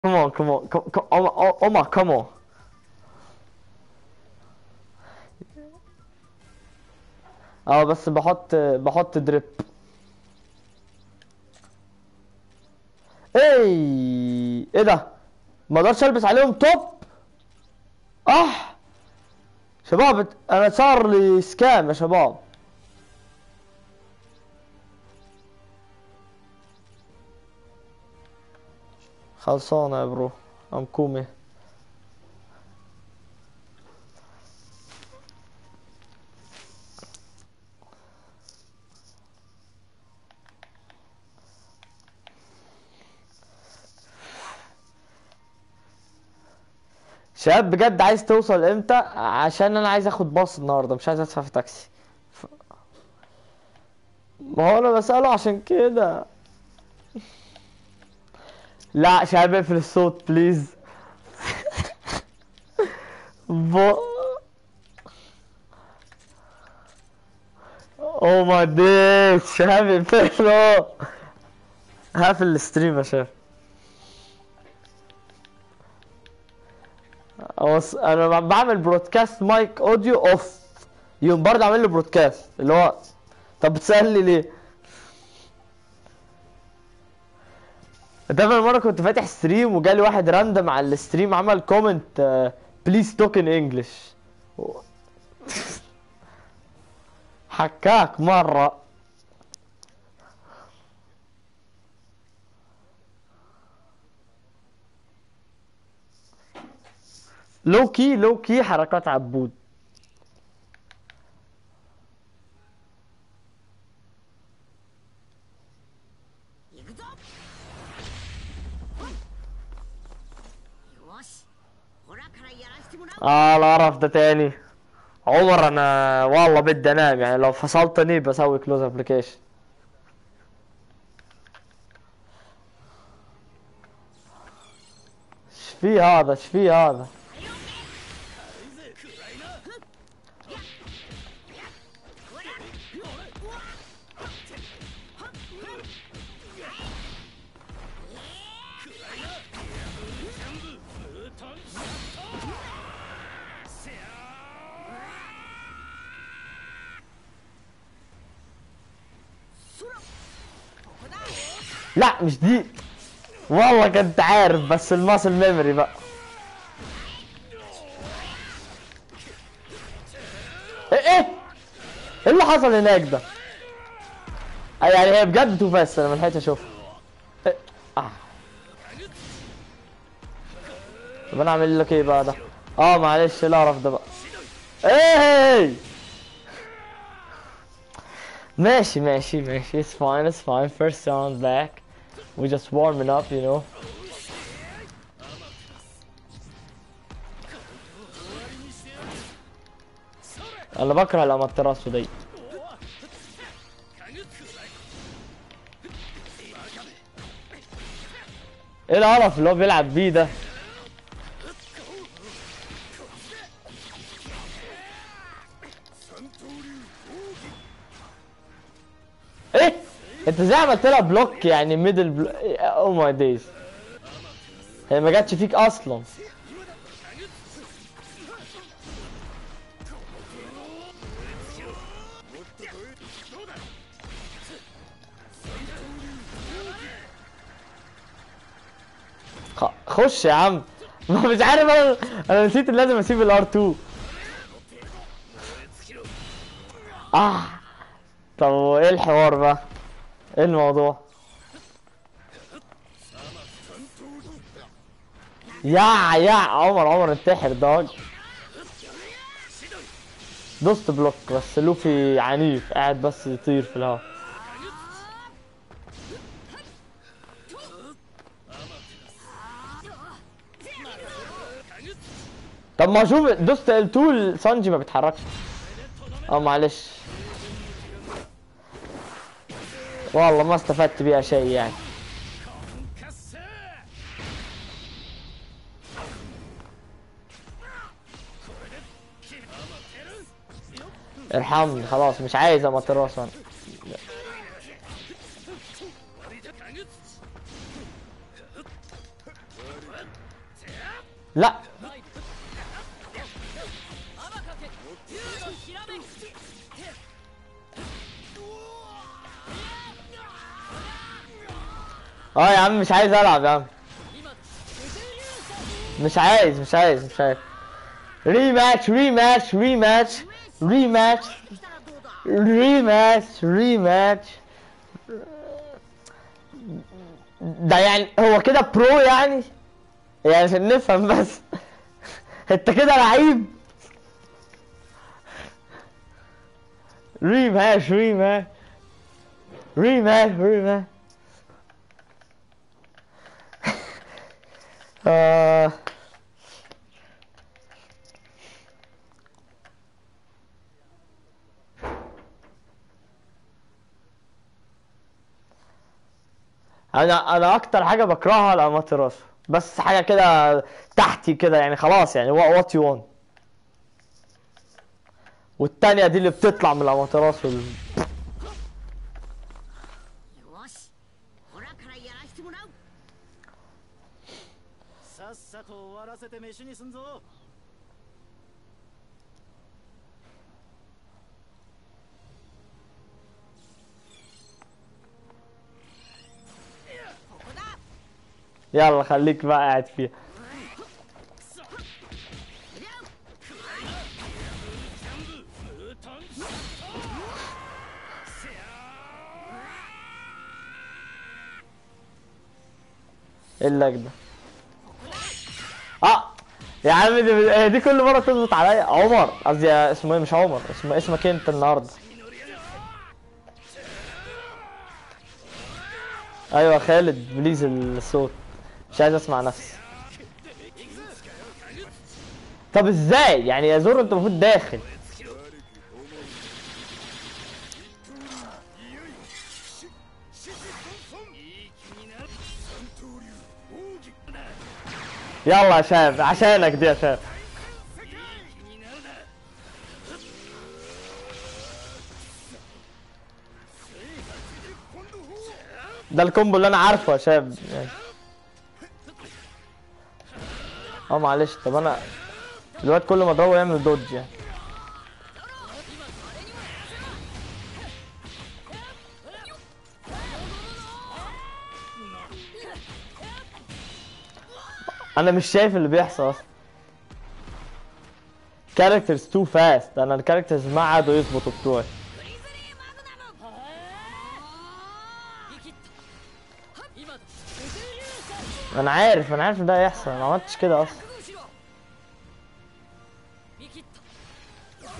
Come on, come on, come, come, Omar, Omar, come on. اه بس بحط بحط دريب اي ايه ده ما اقدرش البس عليهم توب اه شباب انا صار لي سكام يا شباب خلصانه يا برو ام كومي شباب بجد عايز توصل امتى عشان انا عايز اخد باص النهارده مش عايز ادفع في تاكسي ف... ما هو انا بسأله عشان كده لا شباب اقفل الصوت بليز ب... او ماي ديك شباب اقفله هقفل الستريم يا شباب أوص... انا بعمل برودكاست مايك اوديو اوف يوم برضه عامل له برودكاست اللي هو طب بتسألني ليه؟ ده مرة كنت فاتح ستريم وجالي واحد راندم على الستريم عمل كومنت بليز توك ان انجلش حكاك مرة لو كي لو كي حركات عبود اه القرف ده تاني عمر انا والله بدي انام يعني لو فصلتني بسوي كلوز ابلكيشن ايش في هذا ايش في هذا لا مش دي والله كنت عارف بس الماسل ميموري بقى ايه ايه ايه اللي حصل هناك ده يعني هي بجد تو فاست انا ما لحقتش اشوفها إيه؟ آه. طب انا اعمل لك ايه بقى ده اه معلش القرف ده بقى ايه ماشي ماشي ماشي it's fine it's fine first round back we just warming up you know انا بكره الاماتراسو دي ايه القرف اللي هو بيلعب بيه ده ايه انت ازاي عملت لها بلوك يعني ميدل بلو... او ماي دايز هي ما جاتش فيك اصلا خ- خش يا عم ما مش عارف انا انا نسيت ان لازم اسيب الار 2 اه طب وايه الحوار بقى ايه الموضوع يا يا عمر عمر انتحر داج دوست بلوك بس لوفي عنيف قاعد بس يطير في الهواء طب ما شوف دوست ال2 سانجي ما بيتحركش اه معلش والله ما استفدت بيها شيء يعني ارحمني خلاص مش عايز امطراس انا لا 天かけ竜のひらめき اه يا عم مش عايز العب يا عم 今だ مش عايز مش عايز مش عايز ريماتش ريماتش ريماتش ريماتش ريماتش ريماتش ده يعني هو كده برو يعني يعني عشان نفهم بس انت كده لعيب ريماتش ريماتش ريماتش ريماتش آه انا انا اكتر حاجه بكرهها الاماتيراسو بس حاجه كده تحتي كده يعني خلاص يعني وات يو وان والتانية دي اللي بتطلع من الاماتيراسو ال- よしオラからやらしてもらうさっさと終わらせて飯にすんぞ يلا خليك بقى قاعد فيها ايه اللك ده اه يا عم دي, هي دي كل مره تظبط عليا عمر قصدي اسمه ايه مش عمر اسمه اسمك انت النهارده ايوه خالد بليز الصوت مش عايز اسمع نفسي طب ازاي يعني يا زور انت المفروض داخل يلا يا شاب عشانك دي يا شاب ده الكومبو اللي انا عارفه يا شاب يعني. اه معلش طب انا الواد كل ما اضربه يعمل دوج يعني انا مش شايف اللي بيحصل اصلا كاركترز تو فاست انا الكاركترز ما عادوا يظبطوا بتوعي 生きった今だ流 انا عارف انا عارف ان ده هيحصل انا ما عملتش كده اصلا しろ見切った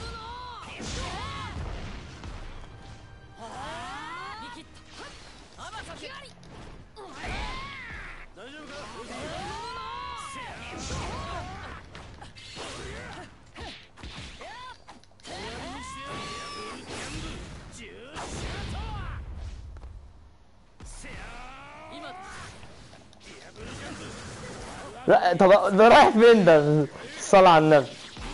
見切った天かけ大丈夫か今だ لا طب ده رايح فين ده الصلاة على النبي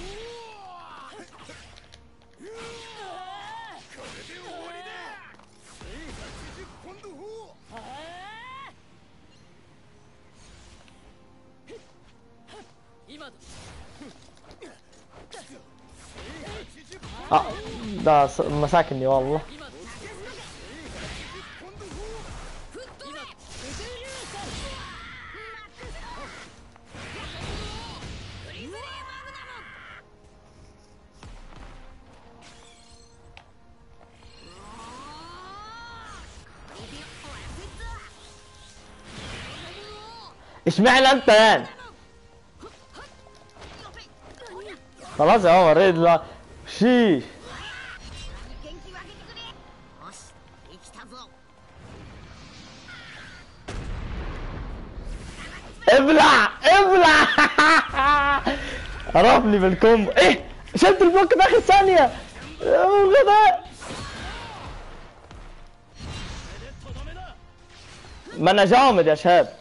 اه ده ص- مساكني والله اشمعنى انت يعني خلاص يا عمر ايه ده شيش 元気分けてくれよしできたぞ ابلع ابلع عرفني بالكومبو ايه شلت البلوك في اخر ثانية يا غباء ما انا جامد يا شاب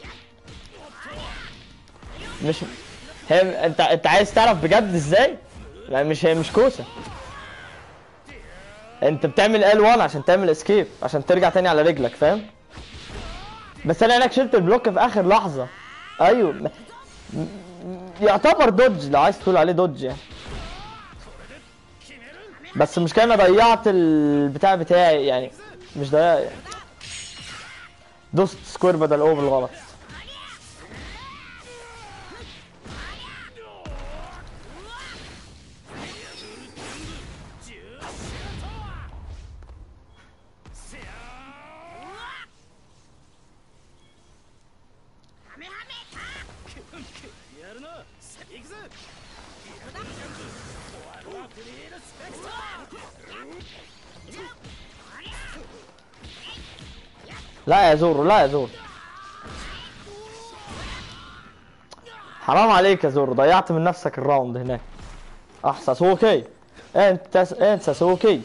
مش هي انت انت عايز تعرف بجد ازاي؟ لا مش هي مش كوسه انت بتعمل L1 عشان تعمل اسكيب عشان ترجع تاني على رجلك فاهم؟ بس انا هناك شلت البلوك في اخر لحظه ايوه م- م- يعتبر دوج لو عايز تقول عليه دوج يعني بس مش كان ضيعت البتاع بتاعي يعني مش ضيع يعني. دوست سكوير بدل او بالغلط لا يا زورو لا يا زورو حرام عليك يا زورو ضيعت من نفسك الراوند هناك احسن سوكي انت انسى سوكي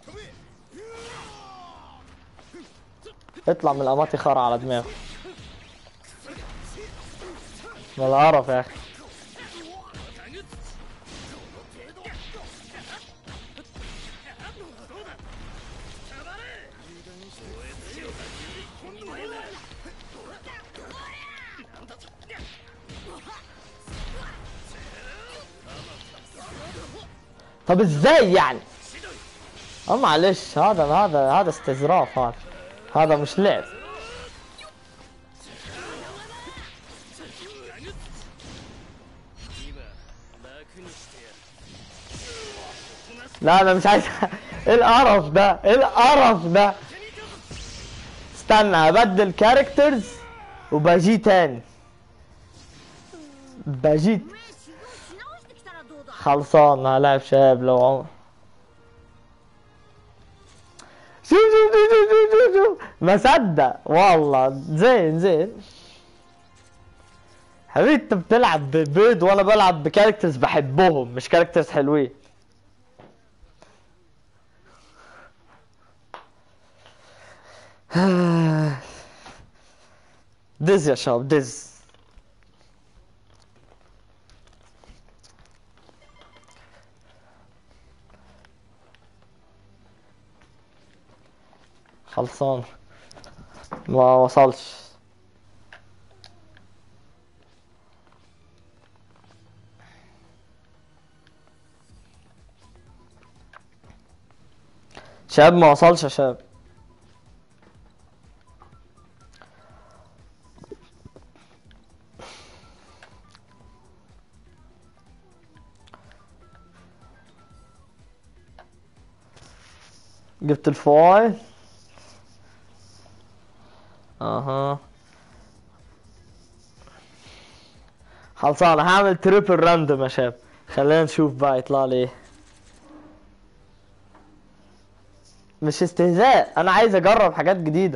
اطلع من الاماتي خرا على دماغه ما القرف يا اخي طب ازاي يعني اه معلش هذا هذا هذا استظراف هذا هذا مش لعب لا انا مش عايز ايه القرف ده ايه القرف ده استنى هبدل كاركترز وبجي تاني بجي 修行し直してきたらどうだ خلصان هلاعب شباب لو عمر شوف شوف شوف شوف شوف شوف ما صدق والله زين زين حبيبي انت بتلعب ببيض وانا بلعب بكاركترز بحبهم مش كاركترز حلوين دز يا شباب دز خلصان ما وصلش شاب ما وصلش يا شاب جبت الفايل اها خلصان هعمل تريبل راندوم يا شباب خلينا نشوف بقى يطلع لي ايه مش استهزاء انا عايز اجرب حاجات جديده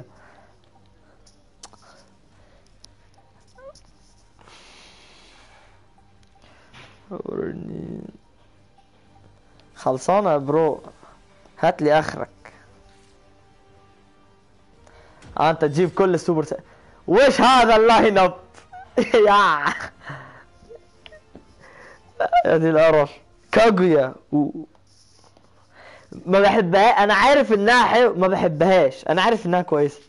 ورني- خلصانه يا برو هات لي اخرك آه انت تجيب كل السوبر س... وش هذا اللاين اب يا يا دي القرف كاجويا و... ما بحبها انا عارف انها حلو ما بحبهاش انا عارف انها كويسه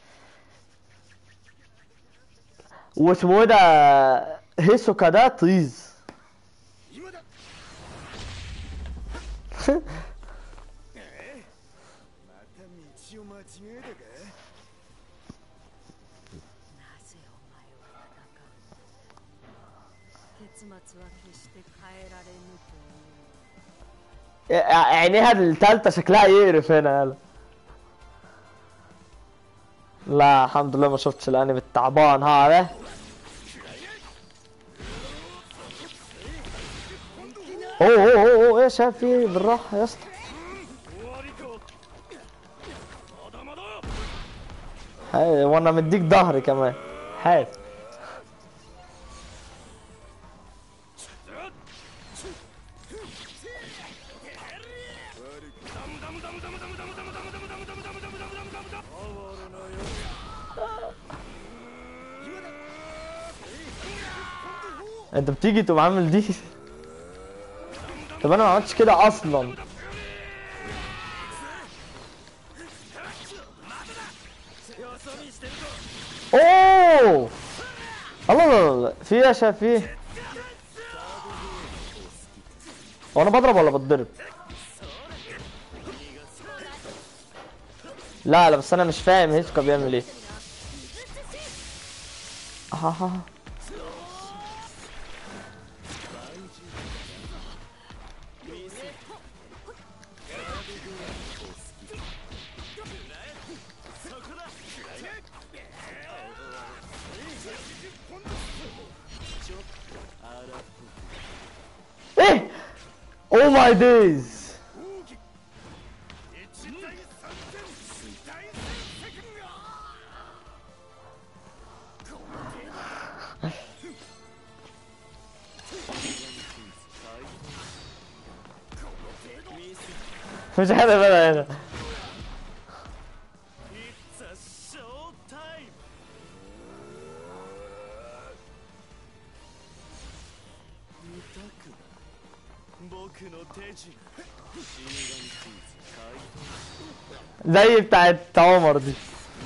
واسمه ايه ده هيسوكا ده طيز 道を間違えたかなぜお前は戦う結末は決して変えられぬという عينيها التالتة شكلها يقرف هنا يلا لا الحمد لله ما شفتش الانمي التعبان هذا اوه اوه اوه اوه ايه شايف فيه بالراحة يا اسطى هاي وانا مديك ظهري كمان حاس انت بتيجي تقوم عامل دي طب انا ما عملتش كده اصلا اوه الله الله الله في يا شاف في هو انا بضرب ولا بتضرب لا لا بس انا مش فاهم هيسكا بيعمل ايه آه، آه، آه. ايه او ماي دايز 一対三戦大戦世間が مش عارف انا هنا It's a show time 見たく僕の手品死神クイズ怪 زي بتاعت عمر دي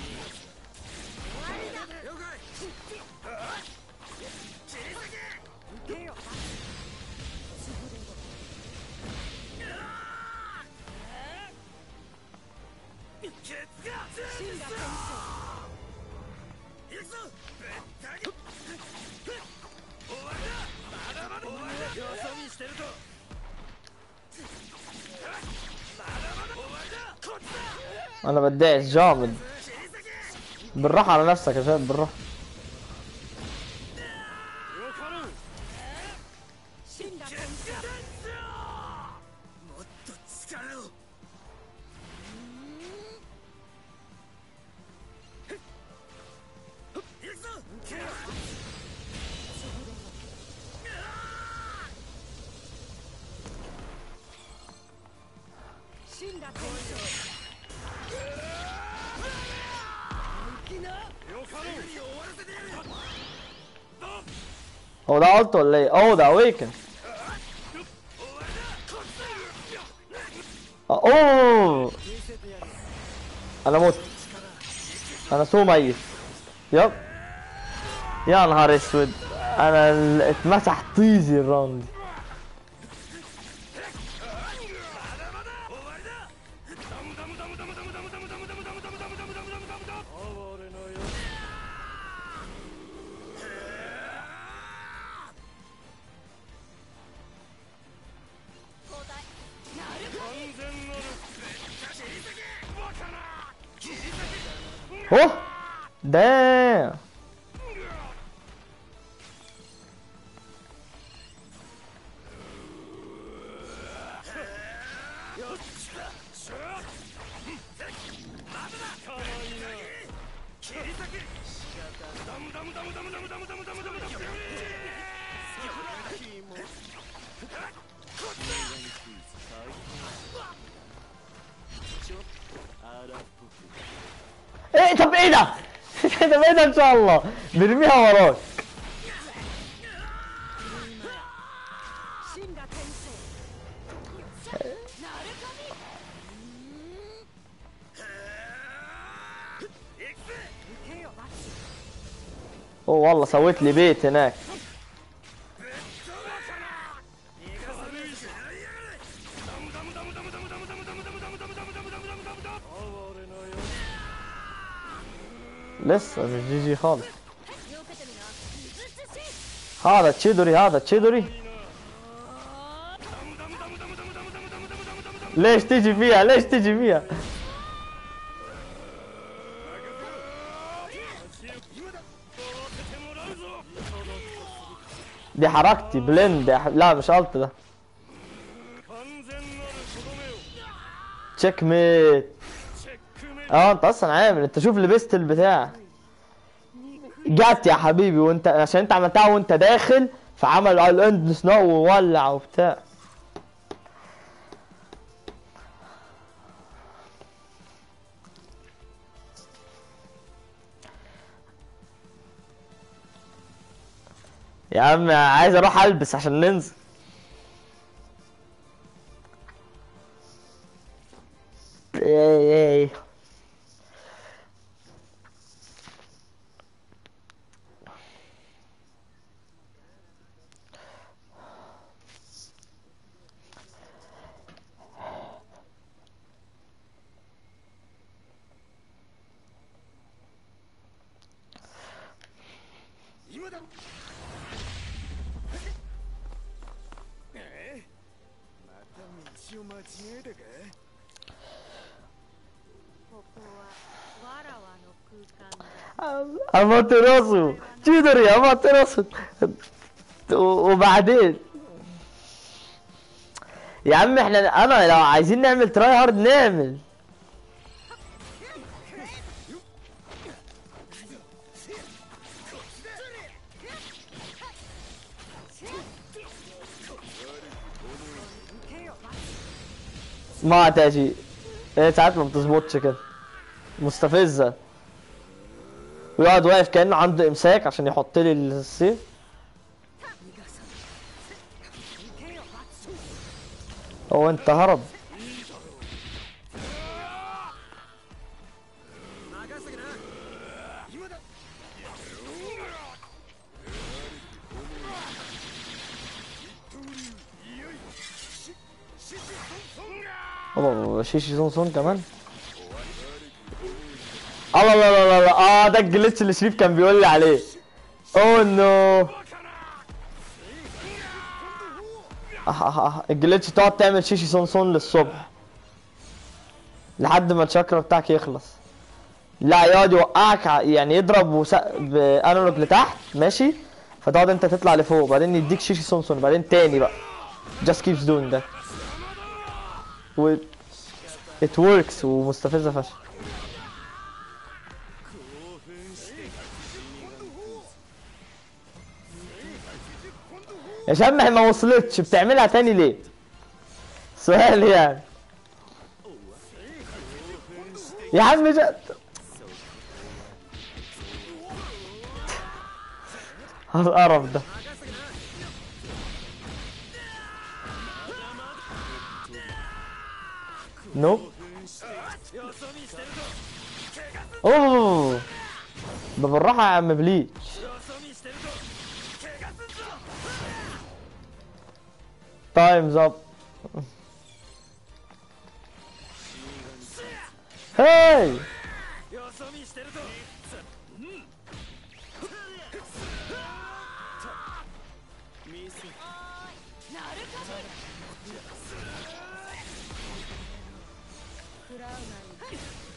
انا بدعس جامد بالراحة على نفسك يا شباب بالراحة よかろう死んだ天もっと力を行くぞ死んだ天よかろう終わらせてやる هو ده قلت ولا ايه؟ اوه ده اويكن اوه انا مت انا سو ميت يب يا نهار اسود انا ال- اتمسح طيزي الراوند دي اوه دام ايه طب ايه ده؟ طب ايه ده ان شاء الله؟ نرميها وراك 死んだ天性なるかみ受けよバチ اوه والله سويت لي بيت هناك 哀れのよ لسه مش جي جي خالص 手を受けてみな美しい هذا تشيدوري هذا تشيدوري ليش تيجي فيها ليش تيجي فيها دي حركتي بلند يا ح- لا مش الت ده 完全なるとどめを تشيك ميت チェックメイ اه انت اصلا عامل انت شوف لبست البتاع جت يا حبيبي وانت عشان انت عملتها وانت داخل فعمل على الاند سنو وولع وبتاع يا عم عايز اروح البس عشان ننزل ايه 違えたかここはわらわの空間だ اماتراسو تقدر يا اماتراسو و- وبعدين يا عم احنا انا لو عايزين نعمل تراي هارد نعمل ما تاجي ايه ساعات ما بتظبطش كده مستفزه ويقعد واقف كانه عنده امساك عشان يحط لي السيف هو انت هرب اوه شيشي سون سون كمان الله لا لا لا لا اه ده الجلitch اللي شريف كان بيقول لي عليه اوه نو آه آه آه. الجلitch تقعد تعمل شيشي سون سون للصبح لحد ما الشاكرا بتاعك يخلص لا يقعد يوقعك ع- يعني يضرب وس... بانالوج لتحت ماشي فتقعد انت تطلع لفوق بعدين يديك شيشي سون سون بعدين تاني بقى just keeps doing that و it works ومستفزة فشخ 興奮して死神クイズ يا شباب ما هي ما وصلتش بتعملها تاني ليه؟ سؤال يعني يا عم جد القرف ده نوب اوه ده بالراحة يا عم بليتش تايمز اب هاي よそ見してるぞミス食らうなり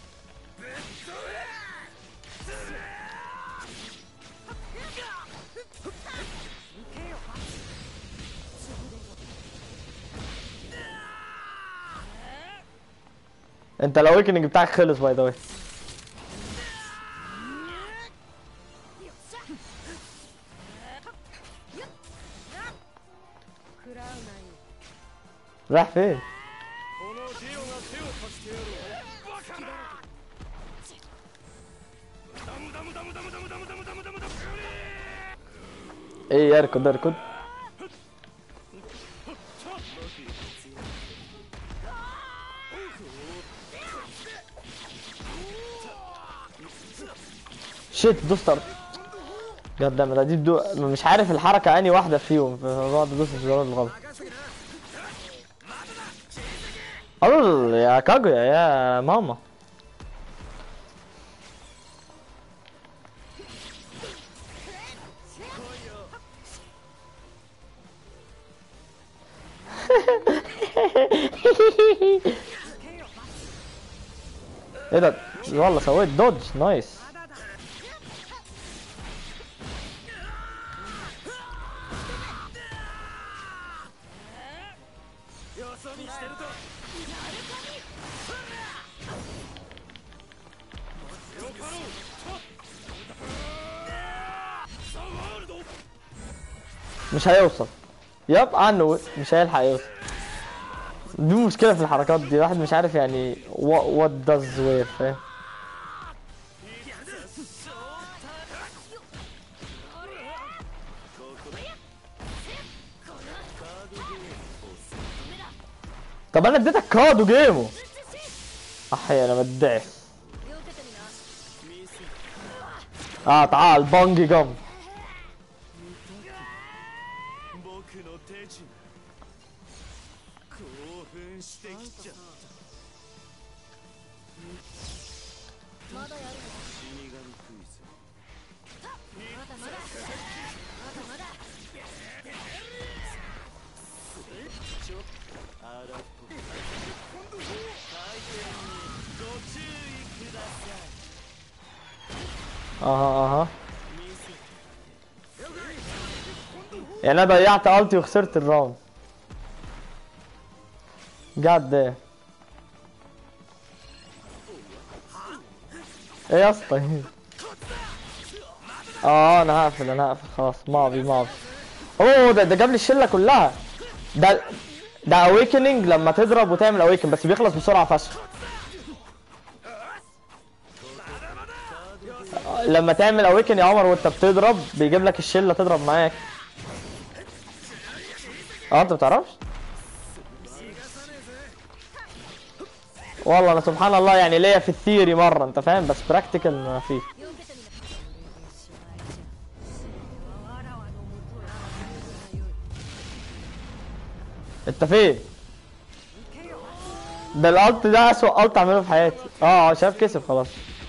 انت الاويكننج بتاعك خلص باي ذا واي 食らうなり رايح فين؟ このディオが手を貸してやろうバカなダムダムダムダムダムダムダムダムダムダム ايه اركض اركض شيت دوستر جد ده دي بدو... مش عارف الحركة اني واحدة فيهم فبقعد ادوس في الزرار الغلط الله يا كاجويا يا ماما ايه ده والله سويت دوج نايس よそ見してるぞよかろうザ・ワールド مش هيوصل يب عنه مش هيلحق يوصل دي مشكلة في الحركات دي الواحد مش عارف يعني what, what does where فاهم طب انا اديتك كارد وجيمه احي انا بدعس 気をつけてみなミス اه تعال بونجي جم 僕の手品興奮してきちゃったまだやるの死神クイズまだまだまだまだちょっと荒っぽく اها اها يعني انا ضيعت التي وخسرت الراوند جاد ده ايه يا اسطى اه انا هقفل انا هقفل خلاص ماضي ماضي اوه ده ده جاب لي الشله كلها ده ده اويكننج لما تضرب وتعمل اويكن بس بيخلص بسرعه فشخ لما تعمل اويكن يا عمر وانت بتضرب بيجيب لك الشله تضرب معاك اه انت بتعرفش والله انا سبحان الله يعني ليا في الثيوري مره انت فاهم بس براكتيكال ما فيه わらわのもとへ来るがよい انت فين ده الالت ده اسوأ الت اعمله في حياتي اه شايف كسب خلاص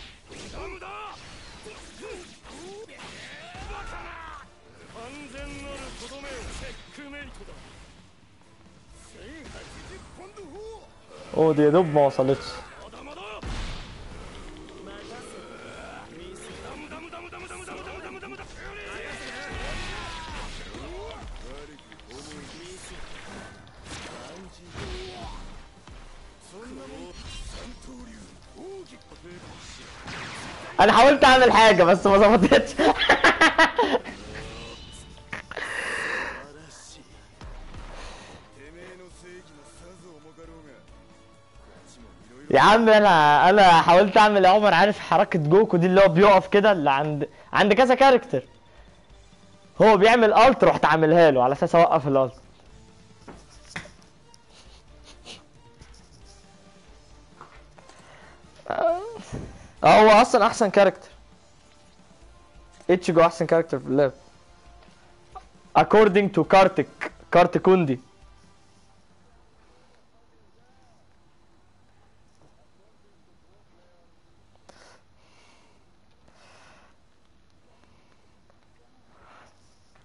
完全なるとどめチェックメイトだ اوه دي يا دوب ما وصلتش まだまだミスダムダムダムダムダムダムダムダムダムダム انا حاولت اعمل حاجه بس ما ظبطتش 素晴らしいてめえの正義もさぞ重かろうがこっちもいろいろ يا عم انا انا حاولت اعمل يا عمر عارف حركه جوكو دي اللي هو بيقف كده اللي عند عند كذا كاركتر هو بيعمل الت رحت عاملها له على اساس اوقف الالت اه هو اصلا احسن كاركتر اتشيجو احسن كاركتر في اللعب according to كارتك كارتكوندي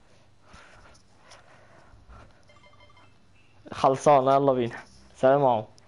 خلصانه يلا بينا سلام عليكم